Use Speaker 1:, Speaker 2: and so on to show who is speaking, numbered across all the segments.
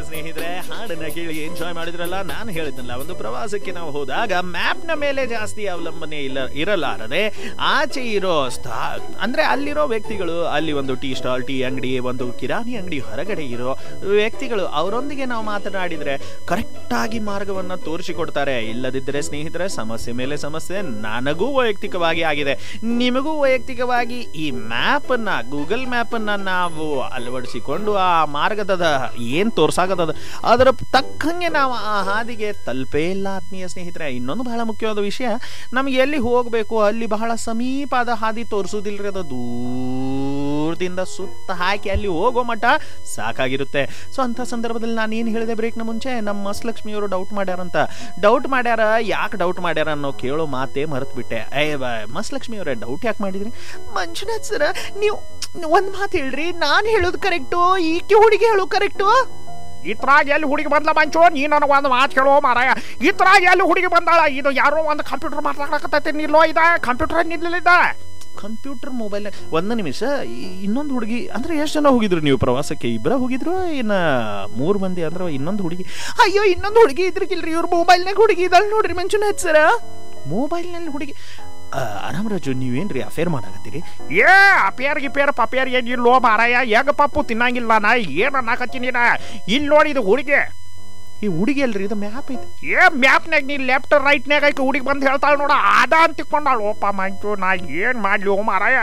Speaker 1: ಸ್ನೇಹಿತರೆ ಹಾಡನ್ನ ಕೇಳಿ ಎಂಜಾಯ್ ಮಾಡಿದ್ರಲ್ಲ ನಾನು ಹೇಳಿದ್ನಲ್ಲ ಒಂದು ಪ್ರವಾಸಕ್ಕೆ ನಾವು ಹೋದಾಗ ಮ್ಯಾಪ್ನ ಮೇಲೆ ಜಾಸ್ತಿ ಅವಲಂಬನೆ ಇಲ್ಲ ಇರಲಾರದೆ ಆಚೆ ಇರೋ ಸ್ಥಾ ಅಂದ್ರೆ ಅಲ್ಲಿರೋ ವ್ಯಕ್ತಿಗಳು ಅಲ್ಲಿ ಒಂದು ಟೀ ಸ್ಟಾಲ್ ಟೀ ಅಂಗಡಿ ಒಂದು ಕಿರಾಣಿ ಅಂಗಡಿ ಹೊರಗಡೆ ಇರೋ ವ್ಯಕ್ತಿಗಳು ಅವರೊಂದಿಗೆ ನಾವು ಮಾತನಾಡಿದ್ರೆ ಕರೆಕ್ಟಾಗಿ ಮಾರ್ಗವನ್ನ ತೋರಿಸಿಕೊಡ್ತಾರೆ ಇಲ್ಲದಿದ್ದರೆ ಸ್ನೇಹಿತರೆ ಸಮಸ್ಯೆ ಮೇಲೆ ಸಮಸ್ಯೆ ನನಗೂ ವೈಯಕ್ತಿಕವಾಗಿ ಆಗಿದೆ ನಿಮಗೂ ವೈಯಕ್ತಿಕವಾಗಿ ಈ ಮ್ಯಾಪ್ ಅನ್ನ ಗೂಗಲ್ ಮ್ಯಾಪ್ ಅನ್ನ ನಾವು ಅಳವಡಿಸಿಕೊಂಡು ಆ ಮಾರ್ಗದ ಏನ್ ತೋರ್ಸಾಗದ ಅದರ ತಕ್ಕಂಗೆ ನಾವು ಆ ಹಾದಿಗೆ ತಲುಪೇ ಇಲ್ಲ ಆತ್ಮೀಯ ಸ್ನೇಹಿತರೆ ಇನ್ನೊಂದು ಬಹಳ ಮುಖ್ಯವಾದ ವಿಷಯ ನಮ್ಗೆ ಎಲ್ಲಿ ಹೋಗಬೇಕು ಅಲ್ಲಿ ಬಹಳ ಸಮೀಪದ ಹಾದಿ ತೋರಿಸೋದಿಲ್ರಿ ಅದು ದೂರದಿಂದ ಸುತ್ತ ಹಾಕಿ ಅಲ್ಲಿ ಹೋಗೋ ಮಟ್ಟ ಸಾಕಾಗಿರುತ್ತೆ ಸೊ ಅಂಥ ಸಂದರ್ಭದಲ್ಲಿ ನಾನು ಏನು ಹೇಳಿದೆ ಬ್ರೇಕ್ನ ಮುಂಚೆ ನಮ್ಮ ಮಸ್ಲಕ್ಷ್ಮಿಯವರು ಡೌಟ್ ಮಾಡ್ಯಾರಂತ ಡೌಟ್ ಮಾಡ್ಯಾರ ಯಾಕೆ ಡೌಟ್ ಮಾಡ್ಯಾರ ಅನ್ನೋ ಕೇಳೋ ಮಾತೇ ಮರೆತು ಬಿಟ್ಟೆ ಏ ಮಸ್ಲಕ್ಷ್ಮಿ ಅವರೇ ಡೌಟ್ ಯಾಕೆ ಮಾಡಿದ್ರಿ ಮಂಜುನಾಥ್ ಸರ ನೀವು ಒಂದು ಮಾತು ಹೇಳ್ರಿ ನಾನು ಹೇಳೋದು ಕರೆಕ್ಟು ಈಕೆ ಹುಡುಗಿ ಹೇಳೋದು ಕರೆಕ್ಟು
Speaker 2: ಇತ್ರಾಗ ಎಲ್ಲಿ ಹುಡುಗಿ ಬಂದ್ಲ ಮಂಚು ನೀ ನನಗೆ ಒಂದು ಮಾತು ಹೇಳೋ ಮಾರಾಯ ಇತ್ರಾಗ ಎಲ್ಲಿ ಹುಡುಗಿ ಬಂದಾಳ ಇದು ಯಾರೋ ಒಂದು ಕಂಪ್ಯೂಟರ್ ಮಾತಾಡಕತ್ತೈತಿ ನಿಲ್ಲೋ ಇದ ಕಂಪ್ಯೂಟರ್ ನಿಲ್ಲಿದ
Speaker 1: ಕಂಪ್ಯೂಟರ್ ಮೊಬೈಲ್ ಒಂದು ನಿಮಿಷ ಈ- ಇನ್ನೊಂದು ಹುಡುಗಿ ಅಂದ್ರೆ ಎಷ್ಟು ಜನ ಹೋಗಿದ್ರು ನೀವು ಪ್ರವಾಸಕ್ಕೆ ಇಬ್ಬರ ಹೋಗಿದ್ರು ಇನ್ನ ಮೂರು ಮಂದಿ ಅಂದ್ರೆ ಇನ್ನೊಂದು ಹುಡುಗಿ ಅಯ್ಯೋ ಇನ್ನೊಂದು ಹುಡುಗಿ ಇದ್ರಕಿಲ್ರಿ ಇವ್ರ ಮೊಬೈಲ್ನಾಗ ಹುಡುಗಿ ಇದ್ದಾಳೆ ನೋಡ್ರಿ ಮಂಜುನಾಥ್ ಸರ ಮೊಬೈಲ್ನಲ್ಲಿ ಹುಡುಗಿ ಆ, ರಾಮರಾಜು ನೀವೇನ್ರಿ ಅಫೇರ್ ಮಾಡಾಕತ್ತೀರಿ
Speaker 2: ಏ ಅಪೇರ್ ಗಿಪೇರ್ ಪಪೇರ್ ಏನಿಲ್ಲೋ ಮಾರಾಯ ಹೆಂಗ ಪಪ್ಪು ತಿನ್ನಂಗಿಲ್ಲ ನಾ ಏನ್ ಅನ್ನಕತ್ತೀನಿ ನಾ ಇಲ್ಲಿ ನೋಡಿ ಇದು ಹುಡುಗಿ
Speaker 1: ಈ ಹುಡುಗಿ ಅಲ್ರಿ ಇದು ಮ್ಯಾಪ್ ಐತಿ
Speaker 2: ಏ ಮ್ಯಾಪ್ನಾಗ ನೀ ಲೆಫ್ಟ್ ರೈಟ್ನಾಗ ಐಕೆ ಹುಡುಗಿ ಬಂದು ಹೇಳ್ತಾಳ ನೋಡ ಅದ ಅಂತ ತಿಕ್ಕೊಂಡಾಳ ಓಪ ಮಂಚು ನಾ ಏನ್ ಮಾಡ್ಲಿ ಓ ಮಾರಾಯ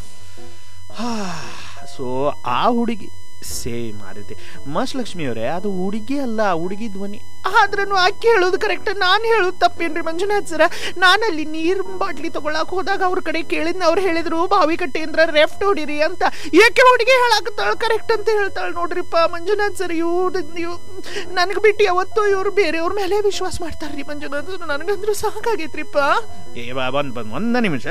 Speaker 1: ಸೊ ಆ ಹುಡುಗಿ ಸೇಮ್ ಆ ರೀತಿ ಮಹಾಲಕ್ಷ್ಮಿ ಅವರೇ ಅದು ಹುಡುಗಿ ಅಲ್ಲ ಹುಡುಗಿ ಧ್ವನಿ ಆದ್ರೂ ಆಕೆ ಹೇಳೋದು ಕರೆಕ್ಟ್ ನಾನು ಹೇಳೋದು ತಪ್ಪೇನ್ರಿ ಮಂಜುನಾಥ್ ಸರ ನಾನಲ್ಲಿ ನೀರ್ ಬಾಟ್ಲಿ ತಗೊಳಕ್ ಹೋದಾಗ ಅವ್ರ ಕಡೆ ಕೇಳಿದ್ನ ಅವ್ರು ಹೇಳಿದ್ರು ಬಾವಿ ಕಟ್ಟೆಯಿಂದ ರೆಫ್ಟ್ ಹೊಡಿರಿ ಅಂತ ಏಕೆ ಹುಡುಗಿ ಹೇಳಾಕತ್ತಾಳ ಕರೆಕ್ಟ್ ಅಂತ ಹೇಳ್ತಾಳ ನೋಡ್ರಿಪ್ಪ ಮಂಜುನಾಥ್ ಸರ್ ಇವ್ರು ನೀವು ನನಗೆ ಬಿಟ್ಟು ಯಾವತ್ತೂ ಇವ್ರು ಬೇರೆಯವ್ರ ಮೇಲೆ ವಿಶ್ವಾಸ ಮಾಡ್ತಾರ್ರಿ ಮಂಜುನಾಥ್ ಸರ್ ನನಗಂದ್ರೂ ಸಾಕಾಗೈತ್ರಿಪ್ಪ ಏ ಬಾ ಬಂದ್ ಬಂದ್ ಒಂದ ನಿಮಿಷ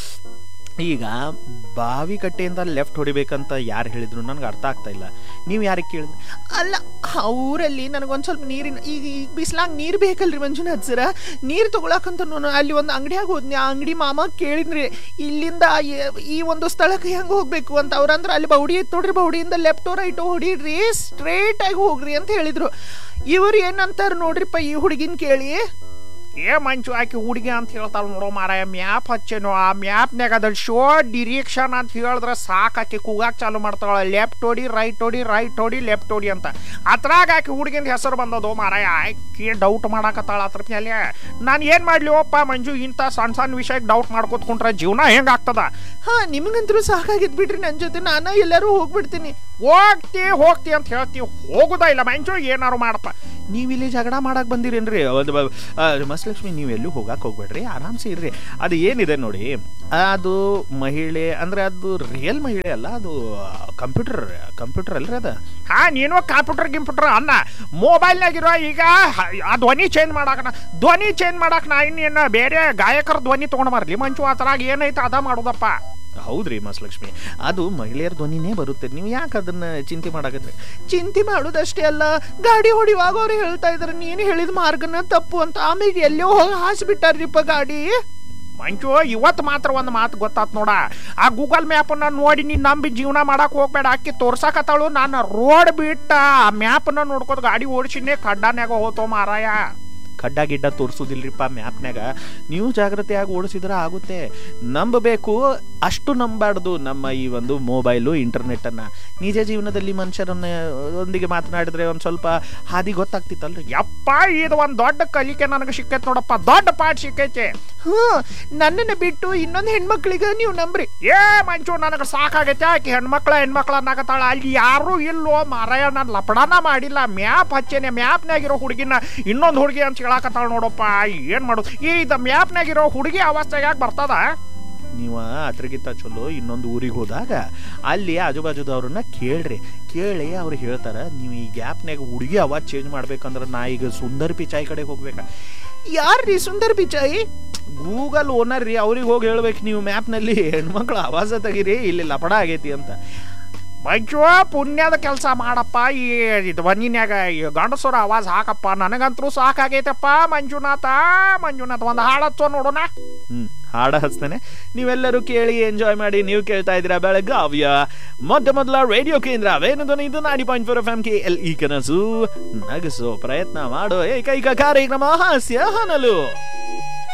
Speaker 1: ಈಗ ಬಾವಿ ಕಟ್ಟೆಯಿಂದ ಲೆಫ್ಟ್ ಹೊಡಿಬೇಕಂತ ಯಾರು ಹೇಳಿದ್ರು ನನಗೆ ಅರ್ಥ ಆಗ್ತಾ ಇಲ್ಲ ನೀವು ಯಾರಿಗೆ ಕೇಳಿದ್ರಿ ಅಲ್ಲ ಅವರಲ್ಲಿ ನನಗೊಂದು ಸ್ವಲ್ಪ ನೀರಿನ ಈಗ ಈಗ ಬಿಸ್ಲಾಗ ನೀರು ಬೇಕಲ್ರಿ ಮಂಜುನಾಥ್ ಸರ ನೀರು ತಗೊಳಕಂತ ನಾನು ಅಲ್ಲಿ ಒಂದು ಅಂಗಡಿಯಾಗ ಹೋದ್ನಿ ಆ ಅಂಗಡಿ ಮಾಮ ಕೇಳಿದ್ರಿ ಇಲ್ಲಿಂದ ಈ- ಈ ಒಂದು ಸ್ಥಳಕ್ಕೆ ಹೆಂಗೆ ಹೋಗ್ಬೇಕು ಅಂತ ಅವ್ರಂದ್ರೆ ಅಲ್ಲಿ ಬೌಡಿ ಐತ್ ನೋಡ್ರಿ ಬೌಡಿಯಿಂದ ಲೆಫ್ಟೋ ರೈಟೋ ಹೊಡೀರಿ ಸ್ಟ್ರೇಟ್ ಆಗಿ ಹೋಗ್ರಿ ಅಂತ ಹೇಳಿದ್ರು ಇವ್ರು ಏನಂತಾರ ನೋಡ್ರಿಪ್ಪ ಈ ಹುಡುಗಿನ ಕೇಳಿ
Speaker 2: ಏ ಮಂಚು ಆಕಿ ಹುಡುಗಿ ಅಂತ ಹೇಳ್ತಾಳ ನೋಡೋ ಮಾರಾಯ ಮ್ಯಾಪ್ ಹಚ್ಚೇನು ಆ ಮ್ಯಾಪ್ನಾಗ ಅದ್ರ ಶೋ ಡಿರೆಕ್ಷನ್ ಅಂತ ಹೇಳಿದ್ರೆ ಸಾಕು ಆಕಿ ಕೂಗಾಕ್ ಚಾಲು ಮಾಡ್ತಾಳ ಲೆಫ್ಟ್ ಹೊಡಿ ರೈಟ್ ಹೊಡಿ ರೈಟ್ ಹೊಡಿ ಲೆಫ್ಟ್ ಹೊಡಿ ಅಂತ ಅದ್ರಾಗ ಆಕಿ ಹುಡುಗಿಂದ ಹೆಸರು ಬಂದದು ಮಾರಾಯ ಆಕಿ ಡೌಟ್ ಮಾಡಾಕತ್ತಾಳ ಅದ್ರ ಮೇಲೆ ನಾನು ಏನು ಮಾಡ್ಲಿ ಓಪ್ಪ ಮಂಜು ಇಂಥ ಸಣ್ಣ ಸಣ್ಣ ವಿಷಯಕ್ಕೆ ಡೌಟ್ ಮಾಡ್ಕೊತ ಕುಂಟ್ರೆ ಜೀವನ ಹೆಂಗಾಗ್ತದ
Speaker 1: ಹಾ ನಿಮಗಂತರೂ ಸಾಕಾಗಿದ್ ಬಿಡ್ರಿ ನನ್ನ ಜೊತೆ ನಾನು ಎಲ್ಲರೂ ಹೋಗ್ಬಿಡ್ತೀನಿ
Speaker 2: ಹೋಗ್ತಿ ಹೋಗ್ತಿ ಅಂತ ಹೇಳ್ತಿ ಹೋಗುದ ಇಲ್ಲ ಮಂಜು ಏನಾರು ಮಾಡಪ್ಪ
Speaker 1: ನೀವು ಇಲ್ಲಿ ಜಗಳ ಮಾಡಕ್ ಬಂದಿರೇನ್ರಿ ಒಂದು ಬ- ಆ, ಮಸ್ಲಕ್ಷ್ಮಿ ನೀವು ಎಲ್ಲೂ ಹೋಗಕ್ಕೆ ಹೋಗ್ಬೇಡ್ರಿ ಆರಾಮ್ಸೆ ಇರ್ರಿ ಅದು ಏನಿದೆ ನೋಡಿ ಅದು ಮಹಿಳೆ ಅಂದ್ರೆ ಅದು ರಿಯಲ್ ಮಹಿಳೆ ಅಲ್ಲ ಅದು ಕಂಪ್ಯೂಟರ್ ಕಂಪ್ಯೂಟರ್ ಅಲ್ರಿ ಅದ
Speaker 2: ಹಾ ನೀನು ಕಂಪ್ಯೂಟರ್ ಗಿಂಪ್ಯೂಟರ್ ಅನ್ನ ಮೊಬೈಲ್ನಾಗಿರೋ ಈಗ ಹ- ಆ ಧ್ವನಿ ಚೇಂಜ್ ಮಾಡಾಕ ಧ್ವನಿ ಚೇಂಜ್ ಮಾಡಾಕ ನಾ ಇನ್ನೇನು ಬೇರೆ ಗಾಯಕರ ಧ್ವನಿ ತಗೊಂಡ್ ಬರ್ಲಿ ಮಂಚು ಆ ಥರ ಏನೈತೆ ಅದ ಮಾಡೋದಪ್ಪ
Speaker 1: ಹೌದ್ರಿ ಮಸ್ಲಕ್ಷ್ಮಿ ಅದು ಮಹಿಳೆಯರ ಧ್ವನಿನೇ ಬರುತ್ತೆ ನೀವು ಯಾಕೆ ಅದನ್ನ ಚಿಂತೆ ಮಾಡಕತ್ರಿ ಚಿಂತೆ ಮಾಡೋದಷ್ಟೇ ಅಲ್ಲ ಗಾಡಿ ಹೊಡಿವಾಗ ಅವ್ರು ಹೇಳ್ತಾ ಇದಾರೆ ನೀನು ಹೇಳಿದ ಮಾರ್ಗನ ತಪ್ಪು ಅಂತ ಆಮೇಲೆ ಎಲ್ಲೋ ಹೋಗಿ ಹಾಸ್ಬಿಟ್ಟಾರ್ರಿಪ್ಪ ಗಾಡಿ
Speaker 2: ಮಂಚು ಇವತ್ತು ಮಾತ್ರ ಒಂದು ಮಾತು ಗೊತ್ತಾತ್ ನೋಡ ಆ ಗೂಗಲ್ ಮ್ಯಾಪನ್ನ ನೋಡಿ ನೀನು ನಂಬಿ ಜೀವನ ಮಾಡಕ್ ಹೋಗ್ಬೇಡ ಆಕಿ ತೋರ್ಸಾಕತ್ತಾಳು ನಾನು ರೋಡ್ ಬಿಟ್ಟ ಆ ಮ್ಯಾಪನ್ನ ನೋಡ್ಕೋತ ಗಾಡಿ ಓಡಿಸಿನೇ ಕಡ್ಡಾನ್ಯಾಗ ಹೋತೋ ಮಾರಾಯ
Speaker 1: ಖಡ್ಡ ಗಿಡ್ಡ ತೋರಿಸೋದಿಲ್ರಿಪ್ಪ ಮ್ಯಾಪ್ನ್ಯಾಗ ನೀವು ಜಾಗ್ರತೆಯಾಗಿ ಓಡಿಸಿದ್ರೆ ಆಗುತ್ತೆ ನಂಬಬೇಕು ಅಷ್ಟು ನಂಬಾರ್ದು ನಮ್ಮ ಈ ಒಂದು ಮೊಬೈಲು ಇಂಟರ್ನೆಟ್ಟನ್ನು ನಿಜ ಜೀವನದಲ್ಲಿ ಮನುಷ್ಯರನ್ನ ಒಂದಿಗೆ ಮಾತನಾಡಿದ್ರೆ ಒಂದು ಸ್ವಲ್ಪ ಹಾದಿ ಗೊತ್ತಾಗ್ತಿತ್ತಲ್ರಿ
Speaker 2: ಯಪ್ಪ ಇದು ಒಂದು ದೊಡ್ಡ ಕಲಿಕೆ ನನಗೆ ಸಿಕ್ಕೈತೆ ನೋಡಪ್ಪ ದೊಡ್ಡ ಪಾಠ ಸಿಕ್ಕೈತೆ
Speaker 1: ಹ್ಞೂ ನನ್ನನ್ನು ಬಿಟ್ಟು ಇನ್ನೊಂದು ಹೆಣ್ಮಕ್ಳಿಗೆ ನೀವು ನಂಬ್ರಿ
Speaker 2: ಏ ಮಂಚು ನನಗೆ ಸಾಕಾಗೈತೆ ಆಕಿ ಹೆಣ್ಮಕ್ಳ ಹೆಣ್ಮಕ್ಳ ಅನ್ನಕತ್ತಾಳ ಅಲ್ಲಿ ಯಾರು ಇಲ್ಲೋ ಮಾರಾಯ ನಾನು ಲಪಡಾನ ಮಾಡಿಲ್ಲ ಮ್ಯಾಪ್ ಹಚ್ಚೇನೆ ಮ್ಯಾಪ್ನಾಗಿರೋ ಹುಡುಗಿನ ಇನ್ನೊಂದು ಹುಡುಗಿ ಅಂತ ಹೇಳಕತ್ತಾಳ ನೋಡಪ್ಪ ಏನ್ ಮಾಡೋದು ಈ ಇದು ಮ್ಯಾಪ್ನಾಗಿರೋ ಹುಡುಗಿ ಅವಸ್ಥೆಯಾಗ ಬರ್ತದ
Speaker 1: ನೀವು ಅದ್ರಗಿಂತ ಚಲೋ ಇನ್ನೊಂದು ಊರಿಗೆ ಹೋದಾಗ ಅಲ್ಲಿ ಆಜುಬಾಜುದವ್ರನ್ನ ಕೇಳ್ರಿ ಕೇಳಿ ಅವ್ರು ಹೇಳ್ತಾರ ನೀವು ಈ ಗ್ಯಾಪ್ನಾಗ ಹುಡುಗಿ ಅವಾಜ್ ಚೇಂಜ್ ಮಾಡ್ಬೇಕಂದ್ರೆ ನಾ ಈಗ ಸುಂದರ್ ಪಿಚಾಯಿ ಕಡೆ ಹೋಗ್ಬೇಕಾ ಯಾರ್ರೀ ಸುಂದರ್ ಪಿಚಾಯಿ ಗೂಗಲ್ ಓನರ್ ರೀ ಅವ್ರಿಗೆ ಹೋಗಿ ಹೇಳ್ಬೇಕು ನೀವು ಮ್ಯಾಪ್ನಲ್ಲಿ ಹೆಣ್ಮಕ್ಳು ಆವಾಜ ತೆಗೀರಿ ಇಲ್ಲಿ ಲಪಡ ಆಗೈತಿ ಅಂತ
Speaker 2: ಮಂಚು ಪುಣ್ಯದ ಕೆಲಸ ಮಾಡಪ್ಪ ಈ ಧ್ವನಿನ್ಯಾಗ ಈ ಗಂಡಸರ ಆವಾಜ್ ಹಾಕಪ್ಪ ನನಗಂತರೂ ಸಾಕಾಗೈತಪ್ಪ ಮಂಜುನಾಥ ಮಂಜುನಾಥ ಒಂದು ಹಾಡಚ್ಚೋ ನೋಡೋಣ
Speaker 1: ಹ್ಮ್ ಹಾಡ ಹಚ್ತಾನೆ ನೀವೆಲ್ಲರೂ ಕೇಳಿ ಎಂಜಾಯ್ ಮಾಡಿ ನೀವು ಕೇಳ್ತಾ ಇದ್ದೀರಾ ಬೆಳಗಾವ್ಯ ಮೊಟ್ಟ ಮೊದಲ ರೇಡಿಯೋ ಕೇಂದ್ರ ವೇಣುಧ್ವನಿ ಇದು ninety point four F M K L E ಕನಸು ನಗಸೋ ಪ್ರಯತ್ನ ಮಾಡೋ ಏಕೈಕ ಕಾರ್ಯಕ್ರಮ ಹಾಸ್ಯ ಹನಲು